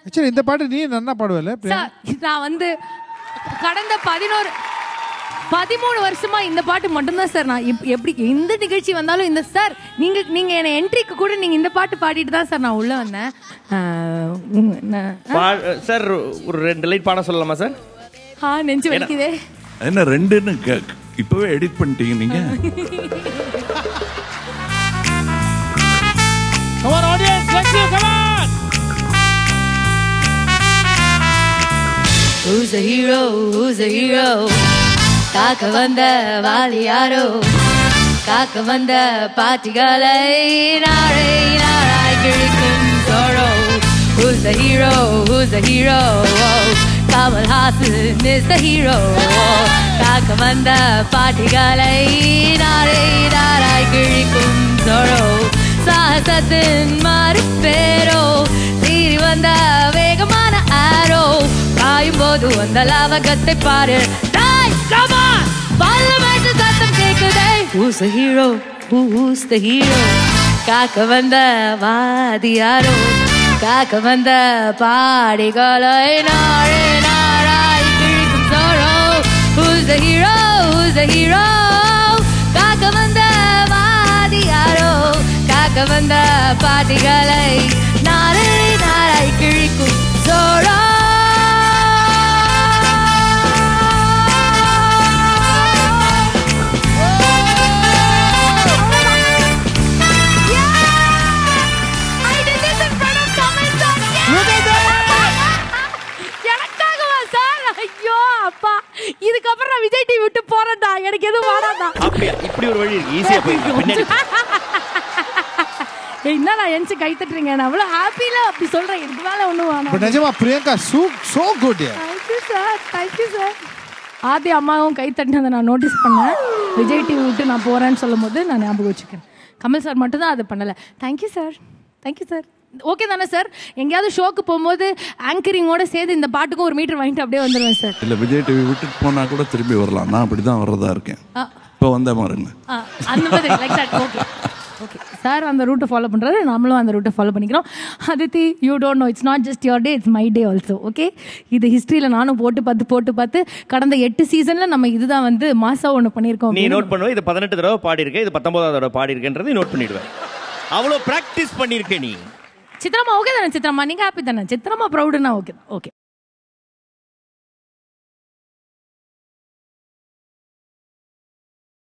Actually இந்த பாட்டு நீ நல்லா பாடுவல சார் நான் வந்து கடந்த பதினோரு பதிமூணு வருஷமா இந்த பாட்டு மட்டும்தான் சார் நான் எப்- எப்படி எந்த நிகழ்ச்சி வந்தாலும் இந்த சார் நீங்க நீங்க என்ன என்ட்ரிக்கு கூட நீங்க இந்த பாட்டு பாடிட்டு தான் சார் நான் உள்ள வந்தேன் ஆஹ் உம், நான்- பா- சார் ஒரு ரெண்டு லைட் பாட சொல்லலாமா சார் ஆ நெஞ்சு வலிக்குதே என்ன ரெண்டுன்னு கே- இப்பவே எடிட் பண்ணிட்டீங்க நீங்க Come on, audience, let's go, come on! Who's a hero? Who's a hero? காக்க வந்த வாலியாரோ காக்க வந்த பாட்டிகளை நாளை நாளாய் கிழிக்கும் சோழோ Who's the hero? Who's the hero? Kamal Haasan is the hero காக்க வந்த பாட்டிகளை நாளை நாளாய் கிழிக்கும் சோழோ சாகசத்தின் மறுபேரோ சீறி வந்த வேகமான ஆரோ காயும் போது அந்த லாவகத்தை பாரு டாய் கமா பல்லமற்ற சத்தம் கேக்குதே Who's the hero? Who's the hero? காக்க வந்த வாதியாரோ காக்க வந்த பாடிகளை நாளே நாளாய் கிழிக்கும் சோழோ Who's the hero? Who's the hero? காக்க வந்த வாதியாரோ காக்க வந்த பாட்டிகளை நாளை நாளாய் கிழிக்கும் சோழோ எனக்காகவா சார் ஐயோ அப்பா இதுக்கப்புறம் நான் விஜய் டிவி விட்டு போறேன்டா எனக்கு எதுவும் வாடாதா அப்படியா இப்படி ஒரு வழி இருக்கு ஈஸியா போயிடலாம் பின்னாடி ஏய், என்ன நான் எஞ்சி கை தட்டுறீங்க நான் அவ்வளோ ஹாப்பில அப்படி சொல்றேன் இதுக்கு மேல ஒன்றும் பட் வேணாம் நிஜமா பிரியங்கா சூ so good thank you sir thank you sir Aadhi அம்மாவும் கை தட்டினதை நான் நோட்டீஸ் பண்ணேன் விஜய் டிவி விட்டு நான் போறேன்னு சொல்லும் போது நான் ஞாபகம் வச்சுக்கிறேன் கமல் சார் மட்டும் தான் அதை பண்ணல thank you sir thank you sir okay தானே சார் எங்கேயாவது ஷோக்கு போகும்போது ஆங்கரிங்கோட சேர்ந்து இந்த பாட்டுக்கும் ஒரு மீட்டர் வாங்கிட்டு அப்படியே வந்துடுவேன் சார் இல்ல விஜய் டிவி விட்டுட்டு போனா கூட திரும்பி வரலாம் நான் அப்படிதான் வர்றதா இருக்கேன் ஆ. இப்போ வந்த பாருங்க ஆ, அந்த மாதிரி like that okay okay sir அந்த ரூட்டை ஃபாலோ பண்ணுறாரு நம்மளும் அந்த ரூட்டை ஃபாலோ பண்ணிக்கிறோம் Aditi you don't know it's not just your day it's my day also okay இது ஹிஸ்ட்ரியில் நானும் போட்டு பார்த்து போட்டு பார்த்து கடந்த எட்டு சீசனில் நம்ம இதுதான் வந்து மாசா ஒன்று பண்ணியிருக்கோம் நீ நோட் பண்ணுவ இது பதினெட்டு தடவை பாடியிருக்க இது பத்தொன்பதாவது தடவை பாடியிருக்கேன்றதை நோட் பண்ணிடுவேன் அவ்வளோ ப்ராக்டிஸ் பண்ணியிருக்க நீ சித்ரமா ஓகே தானே சித்ரமா நீங்கள் ஹாப்பி தானே சித்ரமா ப்ரௌடுனா ஓகே ஓகே